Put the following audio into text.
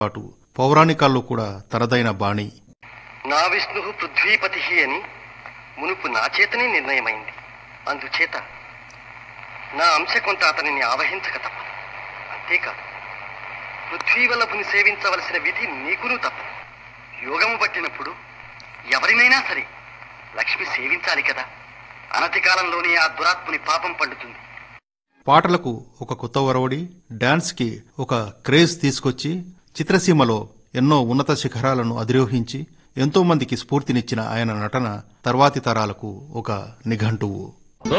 పాటు పౌరాణికాల్లో కూడా తనదైన బాణి నా విష్ణు పృథ్వీపతి అని మునుపు నా చేతనే నిర్ణయమైంది అందుచేత నా అంశ కొంత అతనిని ఆవహించక తప్పదు అంతేకాదు పృథ్వీవల్లభుని సేవించవలసిన విధి నీకును తప్పదు యోగము పట్టినప్పుడు ఎవరినైనా సరే లక్ష్మి సేవించాలి కదా అనతి కాలంలోనే ఆ దురాత్ముని పాపం పండుతుంది పాటలకు ఒక కొత్త ఒరవడి డాన్స్కి ఒక క్రేజ్ తీసుకొచ్చి చిత్రసీమలో ఎన్నో ఉన్నత శిఖరాలను అధిరోహించి ఎంతో మందికి స్ఫూర్తినిచ్చిన ఆయన నటన తర్వాతి తరాలకు ఒక నిఘంటువు